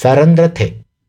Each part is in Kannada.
ಸರಂಧ್ರತೆ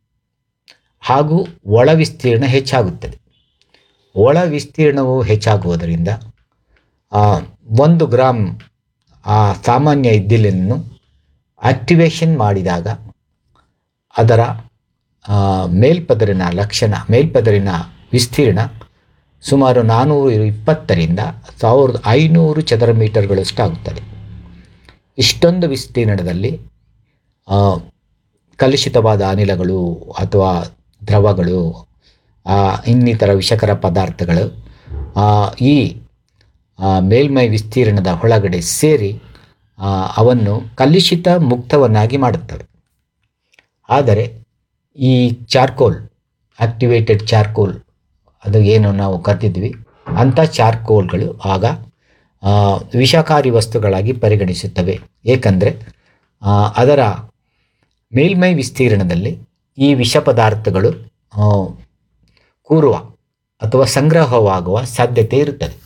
ಹಾಗೂ ಒಳ ವಿಸ್ತೀರ್ಣ ಹೆಚ್ಚಾಗುತ್ತದೆ ಒಳ ವಿಸ್ತೀರ್ಣವು ಹೆಚ್ಚಾಗುವುದರಿಂದ ಆ, ಒಂದು ಗ್ರಾಮ್ ಆ ಸಾಮಾನ್ಯ ಇದ್ದಿಲನ್ನು ಆಕ್ಟಿವೇಶನ್ ಮಾಡಿದಾಗ ಅದರ ಆ, ಮೇಲ್ಪದರಿನ ಲಕ್ಷಣ ಮೇಲ್ಪದರಿನ ವಿಸ್ತೀರ್ಣ ಸುಮಾರು ನಾನ್ನೂರು ಇಪ್ಪತ್ತರಿಂದ ಸಾವಿರದ ಐನೂರು ಚದರ ಮೀಟರ್ಗಳಷ್ಟು ಆಗುತ್ತದೆ ಇಷ್ಟೊಂದು ವಿಸ್ತೀರ್ಣದಲ್ಲಿ ಆ, ಕಲುಷಿತವಾದ ಅನಿಲಗಳು ಅಥವಾ ದ್ರವಗಳು ಆ, ಇನ್ನಿತರ ವಿಷಕರ ಪದಾರ್ಥಗಳು ಆ, ಈ ಆ, ಮೇಲ್ಮೈ ವಿಸ್ತೀರ್ಣದ ಒಳಗಡೆ ಸೇರಿ ಆ, ಅವನ್ನು ಕಲುಷಿತ ಮುಕ್ತವನ್ನಾಗಿ ಮಾಡುತ್ತವೆ ಆದರೆ ಈ ಚಾರ್ಕೋಲ್ ಆಕ್ಟಿವೇಟೆಡ್ ಚಾರ್ಕೋಲ್ ಅದು ಏನು ನಾವು ಕರೆದಿದ್ವಿ ಅಂಥ ಚಾರ್ಕೋಲ್ಗಳು ಆಗ ಆ, ವಿಷಕಾರಿ ವಸ್ತುಗಳಾಗಿ ಪರಿಗಣಿಸುತ್ತವೆ ಏಕೆಂದರೆ ಅದರ ಮೇಲ್ಮೈ ವಿಸ್ತೀರ್ಣದಲ್ಲಿ ಈ ವಿಷ ಪದಾರ್ಥಗಳು ಆ, ಕೂರುವ ಅಥವಾ ಸಂಗ್ರಹವಾಗುವ ಸಾಧ್ಯತೆ ಇರುತ್ತದೆ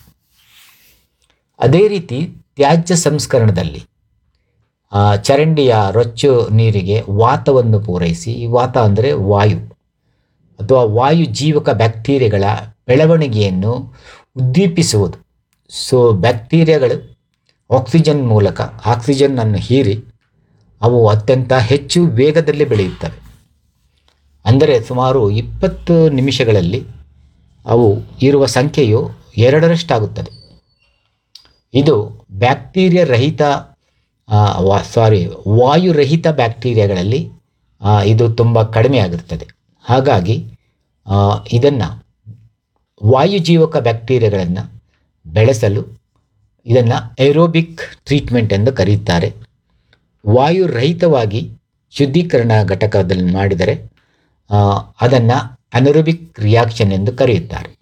ಅದೇ ರೀತಿ ತ್ಯಾಜ್ಯ ಸಂಸ್ಕರಣದಲ್ಲಿ ಆ, ಚರಂಡಿಯ ರೊಚ್ಚು ನೀರಿಗೆ ವಾತವನ್ನು ಪೂರೈಸಿ ಈ ವಾತ ಅಂದರೆ ವಾಯು ಅಥವಾ ವಾಯು ಜೀವಕ ಬ್ಯಾಕ್ಟೀರಿಯಾಗಳ ಬೆಳವಣಿಗೆಯನ್ನು ಉದ್ದೀಪಿಸುವುದು ಸೊ ಬ್ಯಾಕ್ಟೀರಿಯಾಗಳು ಆಕ್ಸಿಜನ್ ಮೂಲಕ ಆಕ್ಸಿಜನ್ನನ್ನು ಹೀರಿ ಅವು ಅತ್ಯಂತ ಹೆಚ್ಚು ವೇಗದಲ್ಲಿ ಬೆಳೆಯುತ್ತವೆ ಅಂದರೆ ಸುಮಾರು ಇಪ್ಪತ್ತು ನಿಮಿಷಗಳಲ್ಲಿ ಅವು ಇರುವ ಸಂಖ್ಯೆಯು ಎರಡರಷ್ಟಾಗುತ್ತದೆ ಇದು ಬ್ಯಾಕ್ಟೀರಿಯಾ ರಹಿತ ಸಾರಿ ವಾಯುರಹಿತ ಬ್ಯಾಕ್ಟೀರಿಯಾಗಳಲ್ಲಿ ಆ, ಇದು ತುಂಬ ಕಡಿಮೆ ಆಗಿರುತ್ತದೆ ಹಾಗಾಗಿ ಇದನ್ನು ವಾಯುಜೀವಕ ಬ್ಯಾಕ್ಟೀರಿಯಾಗಳನ್ನು ಬೆಳೆಸಲು ಇದನ್ನು ಏರೋಬಿಕ್ ಟ್ರೀಟ್ಮೆಂಟ್ ಎಂದು ಕರೆಯುತ್ತಾರೆ ವಾಯುರಹಿತವಾಗಿ ಶುದ್ಧೀಕರಣ ಘಟಕದಲ್ಲಿ ಮಾಡಿದರೆ ಅದನ್ನು ಅನರೋಬಿಕ್ ರಿಯಾಕ್ಷನ್ ಎಂದು ಕರೆಯುತ್ತಾರೆ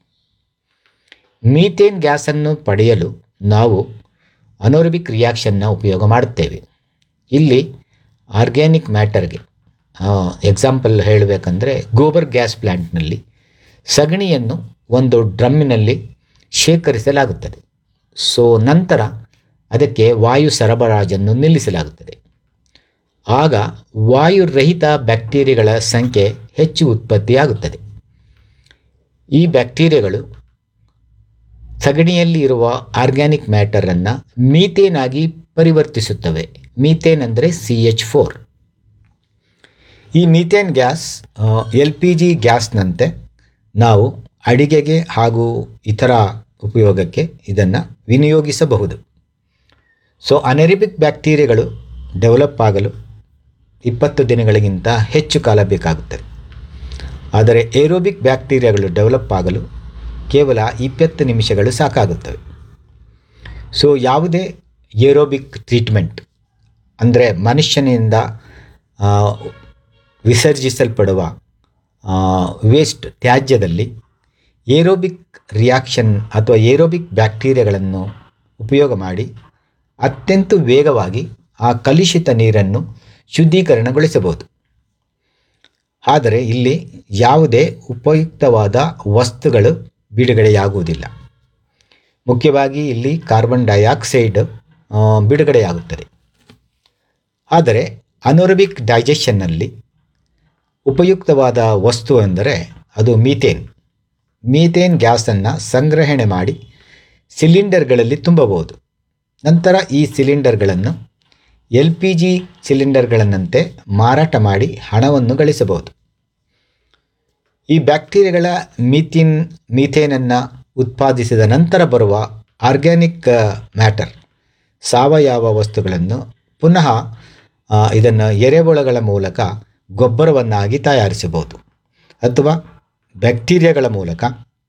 ಮೀಥೇನ್ ಗ್ಯಾಸನ್ನು ಪಡೆಯಲು ನಾವು ಅನೋರಬಿಕ್ ರಿಯಾಕ್ಷನ್ನ ಉಪಯೋಗ ಮಾಡುತ್ತೇವೆ ಇಲ್ಲಿ ಆರ್ಗ್ಯಾನಿಕ್ ಮ್ಯಾಟರ್ಗೆ ಎಕ್ಸಾಂಪಲ್ ಹೇಳಬೇಕಂದ್ರೆ ಗೋಬರ್ ಗ್ಯಾಸ್ ಪ್ಲ್ಯಾಂಟ್ನಲ್ಲಿ ಸಗಣಿಯನ್ನು ಒಂದು ಡ್ರಮ್ಮಿನಲ್ಲಿ ಶೇಖರಿಸಲಾಗುತ್ತದೆ ಸೊ ನಂತರ ಅದಕ್ಕೆ ವಾಯು ಸರಬರಾಜನ್ನು ನಿಲ್ಲಿಸಲಾಗುತ್ತದೆ ಆಗ ವಾಯುರಹಿತ ಬ್ಯಾಕ್ಟೀರಿಯಾಗಳ ಸಂಖ್ಯೆ ಹೆಚ್ಚು ಉತ್ಪತ್ತಿಯಾಗುತ್ತದೆ ಈ ಬ್ಯಾಕ್ಟೀರಿಯಾಗಳು ಸಗಣಿಯಲ್ಲಿ ಇರುವ ಆರ್ಗ್ಯಾನಿಕ್ ಮ್ಯಾಟರನ್ನು ಮೀಥೇನ್ ಆಗಿ ಪರಿವರ್ತಿಸುತ್ತವೆ ಮೀಥೇನ್ ಅಂದರೆ ಸಿ ಎಚ್ ಫೋರ್ ಈ methane gas L P G ಗ್ಯಾಸ್ನಂತೆ ನಾವು ಅಡಿಗೆಗೆ ಹಾಗೂ ಇತರ ಉಪಯೋಗಕ್ಕೆ ಇದನ್ನು ವಿನಿಯೋಗಿಸಬಹುದು ಸೊ ಅನೆರಿಬಿಕ್ ಬ್ಯಾಕ್ಟೀರಿಯಾಗಳು ಡೆವಲಪ್ ಆಗಲು ಇಪ್ಪತ್ತು ದಿನಗಳಿಗಿಂತ ಹೆಚ್ಚು ಕಾಲ ಬೇಕಾಗುತ್ತದೆ ಆದರೆ ಏರೋಬಿಕ್ ಬ್ಯಾಕ್ಟೀರಿಯಾಗಳು ಡೆವಲಪ್ ಆಗಲು ಕೇವಲ ಇಪ್ಪತ್ತು ನಿಮಿಷಗಳು ಸಾಕಾಗುತ್ತವೆ ಸೊ ಯಾವುದೇ ಏರೋಬಿಕ್ ಟ್ರೀಟ್ಮೆಂಟ್ ಅಂದರೆ ಮನುಷ್ಯನಿಂದ ಆ, ವಿಸರ್ಜಿಸಲ್ಪಡುವ ವೇಸ್ಟ್ ತ್ಯಾಜ್ಯದಲ್ಲಿ ಏರೋಬಿಕ್ ರಿಯಾಕ್ಷನ್ ಅಥವಾ ಏರೋಬಿಕ್ ಬ್ಯಾಕ್ಟೀರಿಯಾಗಳನ್ನು ಉಪಯೋಗ ಮಾಡಿ ಅತ್ಯಂತ ವೇಗವಾಗಿ ಆ ಕಲುಷಿತ ನೀರನ್ನು ಶುದ್ಧೀಕರಣಗೊಳಿಸಬಹುದು ಆದರೆ ಇಲ್ಲಿ ಯಾವುದೇ ಉಪಯುಕ್ತವಾದ ವಸ್ತುಗಳು ಬಿಡುಗಡೆಯಾಗುವುದಿಲ್ಲ ಮುಖ್ಯವಾಗಿ ಇಲ್ಲಿ ಕಾರ್ಬನ್ ಡೈಆಕ್ಸೈಡ್ ಆ, ಬಿಡುಗಡೆಯಾಗುತ್ತದೆ ಆದರೆ ಅನೋರಬಿಕ್ ಡೈಜೆಷನ್ನಲ್ಲಿ ಉಪಯುಕ್ತವಾದ ವಸ್ತು ಎಂದರೆ ಅದು ಮೀಥೇನ್ ಮೀಥೇನ್ ಗ್ಯಾಸನ್ನು ಸಂಗ್ರಹಣೆ ಮಾಡಿ ಸಿಲಿಂಡರ್ಗಳಲ್ಲಿ ತುಂಬಬಹುದು ನಂತರ ಈ ಸಿಲಿಂಡರ್ಗಳನ್ನು ಎಲ್ ಪಿ ಜಿ ಸಿಲಿಂಡರ್ಗಳನ್ನಂತೆ ಮಾರಾಟ ಮಾಡಿ ಹಣವನ್ನು ಗಳಿಸಬಹುದು ಈ ಬ್ಯಾಕ್ಟೀರಿಯಾಗಳ ಮೀಥಿನ್ ಮೀಥೇನನ್ನು ಉತ್ಪಾದಿಸಿದ ನಂತರ ಬರುವ ಆರ್ಗ್ಯಾನಿಕ್ ಮ್ಯಾಟರ್ ಸಾವಯವ ವಸ್ತುಗಳನ್ನು ಪುನಃ ಇದನ್ನು ಎರೆಹುಳಗಳ ಮೂಲಕ ಗೊಬ್ಬರವನ್ನಾಗಿ ತಯಾರಿಸಬಹುದು ಅಥವಾ ಬ್ಯಾಕ್ಟೀರಿಯಾಗಳ ಮೂಲಕ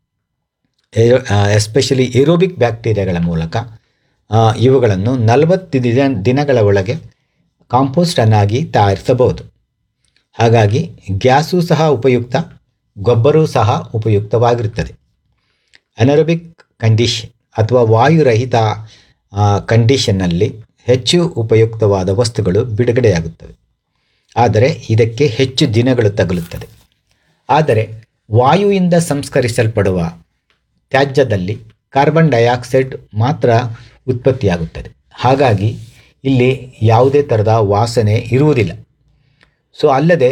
ಎಸ್ಪೆಷಲಿ ಏರೋಬಿಕ್ ಬ್ಯಾಕ್ಟೀರಿಯಾಗಳ ಮೂಲಕ ಆ, ಇವುಗಳನ್ನು ನಲವತ್ತು ದಿನ ದಿನಗಳ ಒಳಗೆ ಕಾಂಪೋಸ್ಟ್ ಅನ್ನಾಗಿ ತಯಾರಿಸಬಹುದು ಹಾಗಾಗಿ ಗ್ಯಾಸು ಸಹ ಉಪಯುಕ್ತ ಗೊಬ್ಬರವೂ ಸಹ ಉಪಯುಕ್ತವಾಗಿರುತ್ತದೆ ಅನರೋಬಿಕ್ ಕಂಡೀಷನ್ ಅಥವಾ ವಾಯುರಹಿತ ಕಂಡೀಷನ್ನಲ್ಲಿ ಹೆಚ್ಚು ಉಪಯುಕ್ತವಾದ ವಸ್ತುಗಳು ಬಿಡುಗಡೆಯಾಗುತ್ತವೆ ಆದರೆ ಇದಕ್ಕೆ ಹೆಚ್ಚು ದಿನಗಳು ತಗುಲುತ್ತದೆ ಆದರೆ ವಾಯುವಿಂದ ಸಂಸ್ಕರಿಸಲ್ಪಡುವ ತ್ಯಾಜ್ಯದಲ್ಲಿ ಕಾರ್ಬನ್ ಡೈಆಕ್ಸೈಡ್ ಮಾತ್ರ ಉತ್ಪತ್ತಿಯಾಗುತ್ತದೆ ಹಾಗಾಗಿ ಇಲ್ಲಿ ಯಾವುದೇ ಥರದ ವಾಸನೆ ಇರುವುದಿಲ್ಲ ಸೊ ಅಲ್ಲದೆ